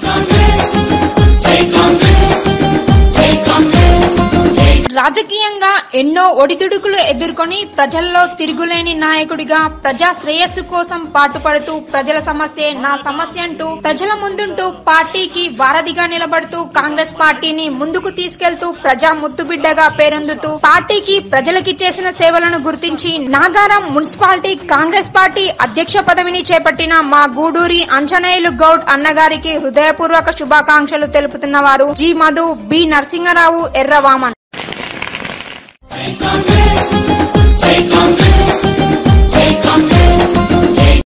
రాజకీయంగా ఎన్నో ఒడిదుడుకులు ఎదుర్కొని ప్రజల్లో తిరుగులేని నాయకుడిగా ప్రజా శ్రేయస్సు కోసం పాటుపడుతూ ప్రజల సమస్యే నా సమస్య అంటూ ప్రజల ముందుంటూ పార్టీకి వారధిగా నిలబడుతూ కాంగ్రెస్ పార్టీని ముందుకు తీసుకెళ్తూ ప్రజా ముద్దుబిడ్డగా పేరొందుతూ పార్టీకి ప్రజలకి చేసిన సేవలను గుర్తించి నాగారం మున్సిపాలిటీ కాంగ్రెస్ పార్టీ అధ్యక్ష పదవిని చేపట్టిన మా గూడూరి అంజనేయులు గౌడ్ అన్నగారికి హృదయపూర్వక శుభాకాంక్షలు తెలుపుతున్న వారు జి మధు బి నరసింహరావు ఎర్రవామన్ జై కాంగ్రెస్